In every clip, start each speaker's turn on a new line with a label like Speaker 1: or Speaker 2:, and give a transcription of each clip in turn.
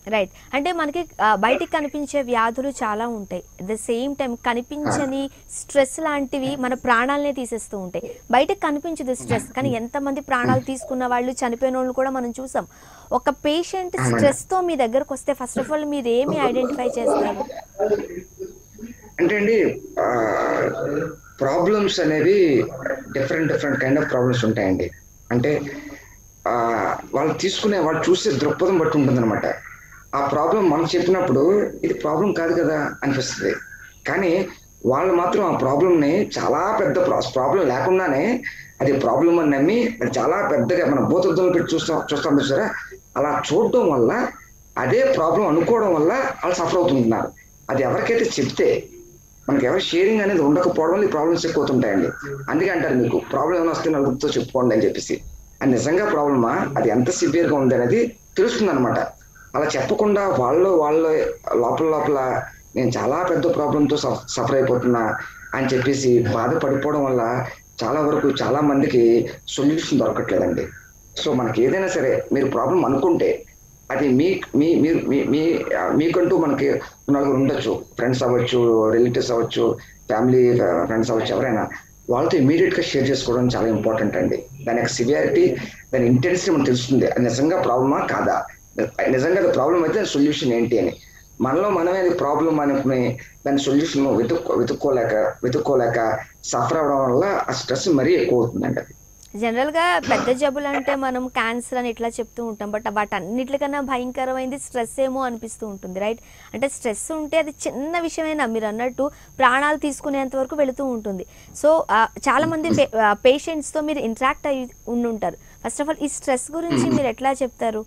Speaker 1: Right అంటే మనకి ఆ, బయటికి కనిపించే వ్యాధులు చాలా ఉంటాయి అట్ ద సేమ్ టైం కనిపించని స్ట్రెస్ లాంటివి మన ప్రాణాలనే తీసేస్తూ ఉంటాయి బయటకు కనిపించదు స్ట్రెస్ కానీ ఎంతమంది ప్రాణాలు తీసుకున్న వాళ్ళు చనిపోయిన వాళ్ళు కూడా మనం చూసాం ఒక పేషెంట్ స్ట్రెస్ తో మీ దగ్గరకు వస్తే ఫస్ట్ ఆఫ్ ఆల్ మీరు ఏమి ఐడెంటిఫై చేస్తారు
Speaker 2: అంటే అండి ప్రాబ్లమ్స్ అనేవి different different kind of problems ఉంటాయండి అంటే ఆ, వాళ్ళు తీసుకునే వాళ్ళు చూసే దృక్పథం బట్టి ఉంటుందన్నమాట ఆ ప్రాబ్లం మనం చెప్పినప్పుడు ఇది ప్రాబ్లం కాదు కదా అనిపిస్తుంది కానీ వాళ్ళు మాత్రం ఆ ప్రాబ్లంని చాలా పెద్ద ప్రాబ్లం లేకుండానే అది ప్రాబ్లం అని నమ్మి అది చాలా పెద్దగా మన భూతద్దంలో పెట్టి చూస్తాం చూస్తాం చూసారా అలా చూడటం వల్ల అదే ప్రాబ్లం అనుకోవడం వల్ల వాళ్ళు సఫర్ అవుతుంటున్నారు అది ఎవరికైతే చెప్తే మనకి ఎవరు షేరింగ్ అనేది ఉండకపోవడం వల్ల ఈ ప్రాబ్లమ్స్ ఎక్కువ అవుతుంటాయండి అందుకే అంటారు మీకు ప్రాబ్లం ఏమైనా వస్తే నలుగురితో చెప్పుకోండి అని చెప్పేసి అది నిజంగా ప్రాబ్లమా అది ఎంత సివియర్ గా ఉంది అనేది తెలుస్తుంది అనమాట అలా చెప్పకుండా వాళ్ళు వాళ్ళ లోపల లోపల నేను చాలా పెద్ద ప్రాబ్లంతో సఫర్ అయిపోతున్నా అని చెప్పేసి బాధపడిపోవడం వల్ల చాలా వరకు చాలా మందికి సొల్యూషన్ దొరకట్లేదండి సో మనకి ఏదైనా సరే మీరు ప్రాబ్లం అనుకుంటే అది మీ మీ మీరు మీ- మీ మీకంటూ మనకి నలుగురు ఉండొచ్చు ఫ్రెండ్స్ అవ్వచ్చు రిలేటివ్స్ అవ్వచ్చు ఫ్యామిలీ ఫ్రెండ్స్ అవ్వచ్చు ఎవరైనా వాళ్ళతో ఇమీడియట్ గా షేర్ చేసుకోవడం చాలా ఇంపార్టెంట్ అండి దాని యొక్క సివియారిటీ దాని ఇంటెన్సిటీ మనకు తెలుస్తుంది అది నిజంగా ప్రాబ్లమా కాదా నిజంగా అది ప్రాబ్లం అయితే సొల్యూషన్ ఏంటి అని మనలో మనమే అది ప్రాబ్లం అనుకుని దాని సొల్యూషన్ వెతుక్కో వెతుక్కోలేక వెతుక్కోలేక సఫర్ అవడం వల్ల ఆ స్ట్రెస్ మరీ ఎక్కువ అవుతుందండి అది
Speaker 1: జనరల్ గా పెద్ద జబ్బులు అంటే మనం క్యాన్సర్ అని ఇట్లా చెప్తూ ఉంటాం బట్ వాటన్నిటికన్నా భయంకరమైనది స్ట్రెస్ ఏమో అనిపిస్తూ ఉంటుంది రైట్ అంటే స్ట్రెస్ ఉంటే అది చిన్న విషయమైనా మీరు అన్నట్టు ప్రాణాలు తీసుకునేంత వరకు వెళుతూ ఉంటుంది సో చాలా మంది పేషెంట్స్ తో మీరు ఇంటరాక్ట్ అయి ఉండుంటారు ఫస్ట్ ఆఫ్ ఆల్ ఈ స్ట్రెస్ గురించి మీరు ఎట్లా చెప్తారు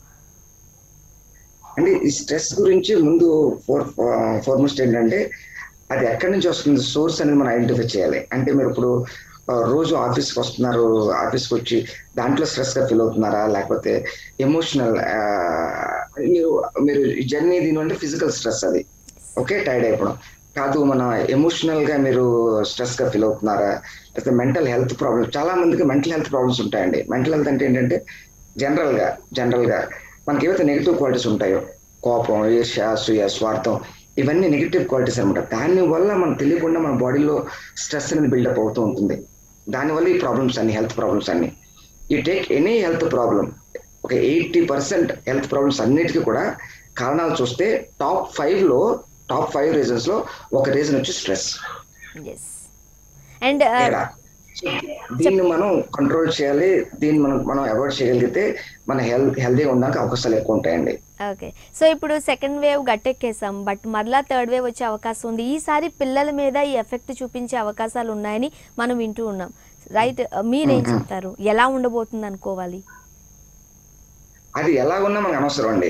Speaker 2: అంటే ఈ స్ట్రెస్ గురించి ముందు ఫోర్ ఫార్మోస్ట్ ఏంటంటే అది ఎక్కడి నుంచి వస్తుంది సోర్స్ అనేది మనం ఐడెంటిఫై చేయాలి అంటే మీరు ఇప్పుడు ఆ, రోజు ఆఫీస్కి వస్తున్నారు ఆఫీస్కి వచ్చి దాంట్లో స్ట్రెస్ గా ఫీల్ అవుతున్నారా లేకపోతే ఎమోషనల్ మీరు మీరు జర్నీ దీని అంటే ఫిజికల్ స్ట్రెస్ అది ఓకే టైర్డ్ అయిపోవడం కాదు మన ఎమోషనల్ గా మీరు స్ట్రెస్ గా ఫీల్ అవుతున్నారా లేకపోతే మెంటల్ హెల్త్ ప్రాబ్లమ్స్ చాలా మందికి మెంటల్ హెల్త్ ప్రాబ్లమ్స్ ఉంటాయండి మెంటల్ హెల్త్ అంటే ఏంటంటే జనరల్ గా జనరల్ గా మనకి ఏవైతే నెగిటివ్ క్వాలిటీస్ ఉంటాయో కోపం ఈర్ష్య అసూయ స్వార్థం ఇవన్నీ నెగిటివ్ క్వాలిటీస్ అనమాట దాని వల్ల మనం తెలియకుండా మన బాడీలో స్ట్రెస్ అనేది బిల్డప్ అవుతూ ఉంటుంది దానివల్ల ఈ ప్రాబ్లమ్స్ అన్ని హెల్త్ ప్రాబ్లమ్స్ అన్ని ఈ టేక్ ఎనీ హెల్త్ ప్రాబ్లం ఒక ఎయిటీ పర్సెంట్ హెల్త్ ప్రాబ్లమ్స్ అన్నిటికీ కూడా కారణాలు చూస్తే టాప్ ఫైవ్ లో టాప్ ఫైవ్ రీజన్స్ లో ఒక రీజన్ వచ్చి స్ట్రెస్
Speaker 1: ఎస్ అండ్
Speaker 2: తేడా So, దీన్ని మనం కంట్రోల్ చేయాలి దీన్ని మనం మనం అవాయిడ్ చేయగలిగితే మన హెల్త్ హెల్తీగా ఉండడానికి అవకాశాలు ఎక్కువ ఉంటాయండి
Speaker 1: ఓకే సో ఇప్పుడు సెకండ్ వేవ్ గట్టెక్కేసాం బట్ మరలా థర్డ్ వేవ్ వచ్చే అవకాశం ఉంది ఈసారి పిల్లల మీద ఈ ఎఫెక్ట్ చూపించే అవకాశాలు ఉన్నాయని మనం వింటూ ఉన్నాం రైట్ మీరేం
Speaker 2: Mhm.
Speaker 1: చెప్తారు ఎలా ఉండబోతుంది అనుకోవాలి
Speaker 2: అది ఎలా ఉన్నా మనకు అనవసరం అండి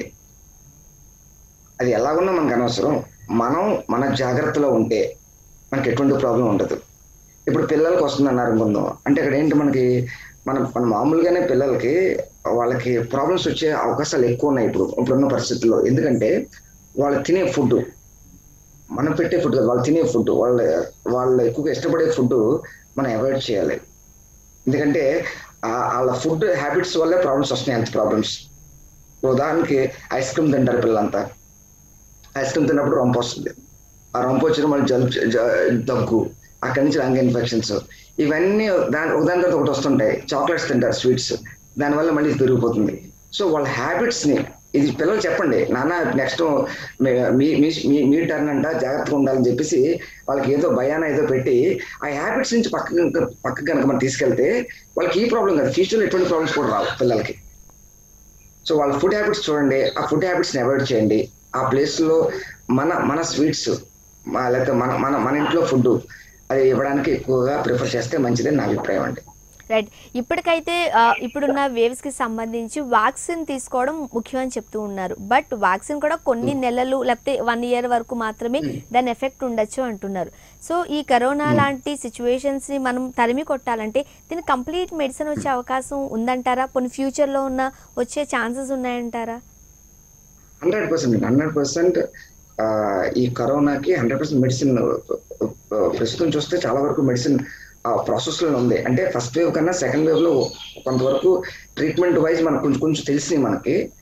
Speaker 2: అది ఎలా ఉన్నా మనకు అనవసరం మనం మన జాగ్రత్తలో ఉంటే మనకి ఎటువంటి ప్రాబ్లం ఉండదు ఇప్పుడు పిల్లలకి వస్తుంది అన్నారు అనుకుందాం అంటే ఇక్కడ ఏంటి మనకి మన మన మామూలుగానే పిల్లలకి వాళ్ళకి ప్రాబ్లమ్స్ వచ్చే అవకాశాలు ఎక్కువ ఉన్నాయి ఇప్పుడు ఇప్పుడున్న పరిస్థితుల్లో ఎందుకంటే వాళ్ళు తినే ఫుడ్ మనం పెట్టే ఫుడ్ కాదు వాళ్ళు తినే ఫుడ్ వాళ్ళ వాళ్ళు ఎక్కువగా ఇష్టపడే ఫుడ్ మనం అవాయిడ్ చేయాలి ఎందుకంటే ఆ- వాళ్ళ ఫుడ్ హ్యాబిట్స్ వల్లే ప్రాబ్లమ్స్ వస్తున్నాయి హెల్త్ ప్రాబ్లమ్స్ ఉదాహరణకి ఐస్ క్రీమ్ తింటారు పిల్లలంతా ఐస్ క్రీమ్ తిన్నప్పుడు రొంప వస్తుంది ఆ రొంప వచ్చిన మళ్ళీ జలుబు జ- దగ్గు అక్కడి నుంచి లంగ్ ఇన్ఫెక్షన్స్ ఇవన్నీ దాని ఒకదాని తర్వాత ఒకటి వస్తుంటాయి చాక్లెట్స్ తింటారు స్వీట్స్ దానివల్ల మళ్ళీ ఇది పెరిగిపోతుంది సో వాళ్ళ హ్యాబిట్స్ ని ఇది పిల్లలు చెప్పండి నాన్న నెక్స్ట్ మీ మీ- మీ- మీ టర్న్ అంట జాగ్రత్తగా ఉండాలని చెప్పేసి వాళ్ళకి ఏదో భయాన ఏదో పెట్టి ఆ హ్యాబిట్స్ నుంచి పక్కకి పక్కకి కనుక మనం తీసుకెళ్తే వాళ్ళకి ఈ ప్రాబ్లం కాదు ఫ్యూచర్లో ఎటువంటి ప్రాబ్లమ్స్ కూడా రావు పిల్లలకి సో వాళ్ళ ఫుడ్ హ్యాబిట్స్ చూడండి ఆ ఫుడ్ హ్యాబిట్స్ ని అవాయిడ్ చేయండి ఆ ప్లేస్ లో మన మన స్వీట్స్ లేకపోతే మన మన మన ఇంట్లో ఫుడ్ అది ఇవ్వడానికి ఎక్కువగా ప్రిఫర్ చేస్తే మంచిదని నా అభిప్రాయం అండి
Speaker 1: రైట్ ఇప్పటికైతే ఆ, ఇప్పుడున్న వేవ్స్ కి సంబంధించి వ్యాక్సిన్ తీసుకోవడం ముఖ్యం అని చెప్తూ ఉన్నారు బట్ వ్యాక్సిన్ కూడా కొన్ని నెలలు లేకపోతే వన్ ఇయర్ వరకు మాత్రమే దాని ఎఫెక్ట్ ఉండొచ్చు అంటున్నారు సో ఈ కరోనా లాంటి సిచ్యువేషన్స్ ని మనం తరిమి కొట్టాలంటే దీనికి కంప్లీట్ మెడిసిన్ వచ్చే అవకాశం ఉందంటారా కొన్ని ఫ్యూచర్ లో ఉన్న వచ్చే ఛాన్సెస్ ఉన్నాయంటారా
Speaker 2: హండ్రెడ్ పర్సెంట్ హండ్రెడ్ పర్సెంట్ ఈ కరోనాకి హండ్రెడ్ పర్సెంట్ మెడిసిన్ ప్రస్తుతం చూస్తే చాలా వరకు మెడిసిన్ ప్రాసెస్ లో ఉంది అంటే ఫస్ట్ వేవ్ కన్నా సెకండ్ వేవ్ లో కొంతవరకు ట్రీట్మెంట్ వైజ్ మనకు కొంచెం కొంచెం తెలిసినాయి మనకి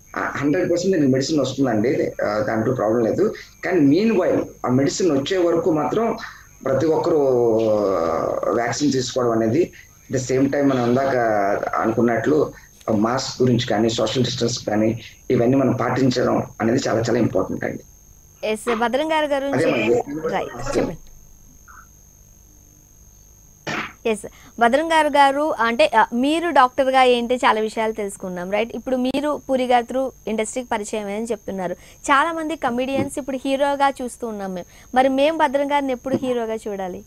Speaker 2: హండ్రెడ్ పర్సెంట్ దీనికి మెడిసిన్ వస్తుందండి ఆ, దాంట్లో ప్రాబ్లం లేదు కానీ మీన్ వైల్ ఆ మెడిసిన్ వచ్చే వరకు మాత్రం ప్రతి ఒక్కరూ వ్యాక్సిన్ తీసుకోవడం అనేది ద సేమ్ టైం మనం ఇందాక అనుకున్నట్లు మాస్క్ గురించి కానీ సోషల్ డిస్టెన్స్ కానీ ఇవన్నీ మనం పాటించడం అనేది చాలా చాలా ఇంపార్టెంట్ అండి
Speaker 1: ఎస్ భద్రం గారి గారు
Speaker 2: అదే మరి.
Speaker 1: రైట్ చెప్పండి ఎస్ భద్రం గారు గారు అంటే ఆ, మీరు డాక్టర్గా ఏంటి చాలా విషయాలు తెలుసుకున్నాం రైట్ ఇప్పుడు మీరు పూరి గారు త్రూ ఇండస్ట్రీకి పరిచయం అని చెప్తున్నారు చాలా మంది కమిడియన్స్ ఇప్పుడు హీరోగా చూస్తూ ఉన్నాం మేము మరి మేము భద్రం గారిని ఎప్పుడు హీరోగా చూడాలి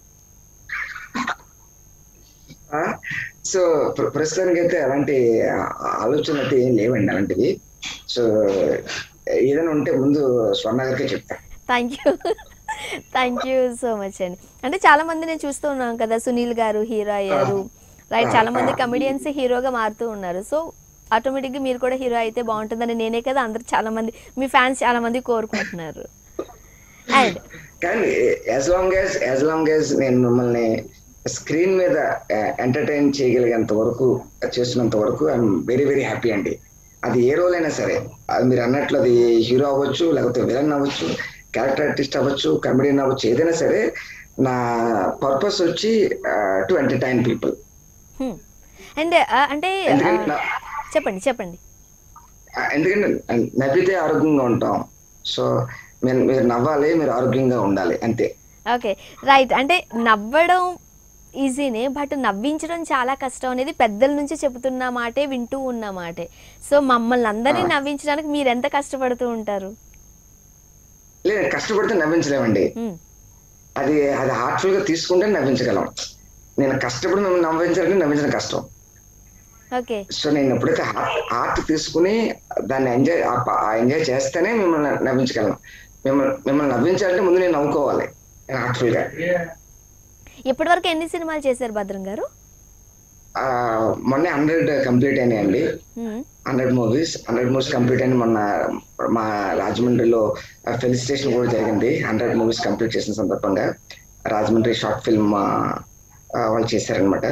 Speaker 2: సో ప్రస్తుతానికి అయితే అలాంటి ఆ- ఆలోచనలు అయితే ఏం లేవండి అలాంటివి సో ఏదైనా ఉంటే ముందు స్వర్ణ గారికే చెప్తా
Speaker 1: thank you thank you so much అండి అంటే చాలా మంది నేను చూస్తూ ఉన్నాం కదా సునీల్ గారు హీరో అయ్యారు రైట్ చాలా మంది కమెడియన్స్ హీరోగా మారుతూ ఉన్నారు సో ఆటోమేటిక్గా మీరు కూడా హీరో అయితే బాగుంటుందని నేనే కదా అందరు చాలా మంది మీ ఫ్యాన్స్ చాలా మంది కోరుకుంటున్నారు అండ్
Speaker 2: కానీ as long as as long as నేను మిమ్మల్ని స్క్రీన్ మీద ఎంటర్టైన్ చేయగలిగేంత వరకు చేస్తున్నంత వరకు ఐఎమ్ వెరీ వెరీ హ్యాపీ అండి అది ఏ రోల్ అయినా సరే అది మీరు అన్నట్లు అది హీరో అవ్వచ్చు లేకపోతే విలన్ అవ్వచ్చు క్యారెక్టర్ ఆర్టిస్ట్ అవ్వచ్చు కమెడియన్ అవ్వచ్చు ఏదైనా సరే నా పర్పస్ వచ్చి టు ఎంటర్టైన్ పీపుల్
Speaker 1: అండ్ అంటే ఆ,
Speaker 2: ఎందుకంటే నా-
Speaker 1: చెప్పండి చెప్పండి
Speaker 2: ఎందుకంటే నవ్వితే ఆరోగ్యంగా ఉంటాం సో మీరు మీరు నవ్వాలి మీరు ఆరోగ్యంగా ఉండాలి అంతే
Speaker 1: ఓకే రైట్ అంటే నవ్వడం ఈజీనే బట్ నవ్వించడం చాలా కష్టం అనేది పెద్దల నుంచి చెబుతున్న మాటే వింటూ ఉన్న మాటే సో మమ్మల్ని అందరినీ నవ్వించడానికి మీరు ఎంత కష్టపడుతూ ఉంటారు
Speaker 2: లేదు కష్టపడితే నవ్వించలేమండి
Speaker 1: Hmm.
Speaker 2: అది అది హార్ట్ఫుల్ గా తీసుకుంటే నవ్వించగలం నేను కష్టపడి మిమ్మల్ని నవ్వించాలంటే నవ్వించడం కష్టం
Speaker 1: ఓకే
Speaker 2: సో నేను ఎప్పుడైతే హార్ట్ తీసుకుని దాన్ని ఎంజాయ్ ఆ ఎంజాయ్ చేస్తేనే మిమ్మల్ని నవ్వించగలను మిమ్మల్ని మిమ్మల్ని నవ్వించాలంటే ముందు నేను నవ్వుకోవాలి హార్ట్ఫుల్ గా
Speaker 1: ఇప్పటి వరకు ఎన్ని సినిమాలు చేశారు భద్రం గారు
Speaker 2: ఆ, మొన్నే హండ్రెడ్ కంప్లీట్ అయినాయండి
Speaker 1: మ్మ్.
Speaker 2: Hundred movies hundred movies complete అయిన మొన్న మా రాజమండ్రిలో ఫెలిసిటేషన్ కూడా జరిగింది హండ్రెడ్ మూవీస్ కంప్లీట్ చేసిన సందర్భంగా రాజమండ్రి షార్ట్ ఫిల్మ్ వాళ్ళు చేశారనమాట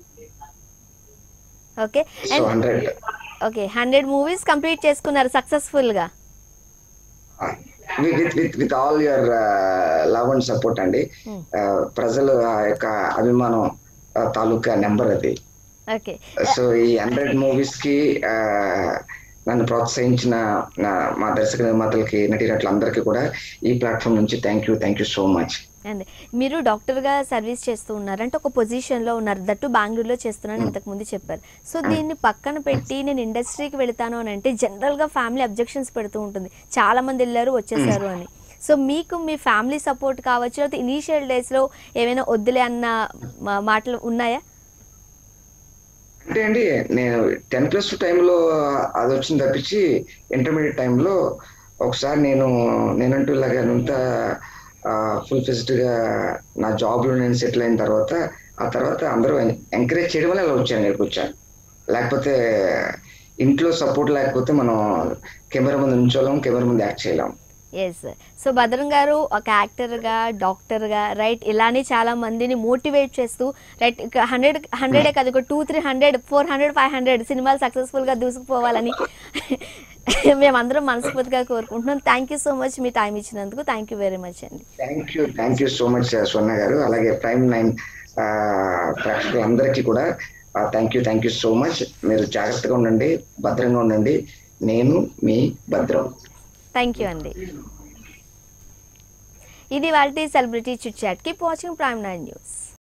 Speaker 1: okay
Speaker 2: so
Speaker 1: and
Speaker 2: hundred
Speaker 1: okay hundred movies complete చేసుకున్నారు సక్సెస్ఫుల్ గా
Speaker 2: with with with all your love and support అండి
Speaker 1: Hmm.
Speaker 2: Uh, ప్రజలు ఆ యొక్క అభిమానం uh, తాలూకా నెంబర్ అది
Speaker 1: ఓకే
Speaker 2: సో ఈ హండ్రెడ్ మూవీస్ కి ఆ, నన్ను ప్రోత్సహించిన నా- మా దర్శక నిర్మాతలకి నటీనటులందరికీ కూడా ఈ ప్లాట్ఫామ్ నుంచి thank you thank you so much
Speaker 1: and మీరు డాక్టర్గా సర్వీస్ చేస్తూ ఉన్నారు అంటే ఒక పొజిషన్లో ఉన్నారు దట్టు బెంగళూరులో చేస్తున్నాను ఇంతకు ముందు చెప్పారు సో దీన్ని పక్కన పెట్టి నేను ఇండస్ట్రీకి వెళతాను అని అంటే జనరల్గా ఫ్యామిలీ అబ్జెక్షన్స్ పెడుతూ ఉంటుంది చాలా మంది వెళ్ళారు వచ్చేసారు అని సో మీకు మీ ఫ్యామిలీ సపోర్ట్ కావచ్చు లేకపోతే ఇనీషియల్ డేస్లో ఏమైనా వద్దులే అన్న మా- మాటలు ఉన్నాయా
Speaker 2: అంటే అండి నేను టెన్ ప్లస్ టూ టైంలో అది వచ్చింది తప్పించి ఇంటర్మీడియట్ టైంలో ఒకసారి నేను నేనంటూ ఇలాగ అంత ఫుల్ ఫిజ్డ్ గా నా జాబ్ లో నేను సెటిల్ అయిన తర్వాత ఆ తర్వాత అందరూ ఎంకరేజ్ చేయడం వల్ల ఇలా వచ్చాను ఇక్కడికి వచ్చాను లేకపోతే ఇంట్లో సపోర్ట్ లేకపోతే మనం కెమెరా ముందు ఉంచోలేం కెమెరా ముందు యాక్ట్ చేయలేం
Speaker 1: ఎస్ సో భద్రం గారు ఒక యాక్టర్గా డాక్టర్గా రైట్ ఇలానే చాలా మందిని మోటివేట్ చేస్తూ రైట్ హండ్రెడ్ హండ్రెడే కాదు ఒక two three hundred four hundred five hundred సినిమాలు సక్సెస్ఫుల్గా దూసుకుపోవాలని మేమందరం మనస్ఫూర్తిగా కోరుకుంటున్నాం థ్యాంక్ యూ సో మచ్ మీ టైం ఇచ్చినందుకు థ్యాంక్ యూ వెరీ మచ్ అండి
Speaker 2: thank you thank you so much Swarna గారు అలాగే ప్రైమ్ నైన్ ప్రేక్షకులందరికీ కూడా థ్యాంక్ యూ థ్యాంక్ యూ సో మచ్ మీరు జాగ్రత్తగా ఉండండి భద్రంగా ఉండండి నేను మీ భద్రం
Speaker 1: థ్యాంక్ యూ అండి ఇది వాళ్ళ celebrity chit chat keep watching prime nine news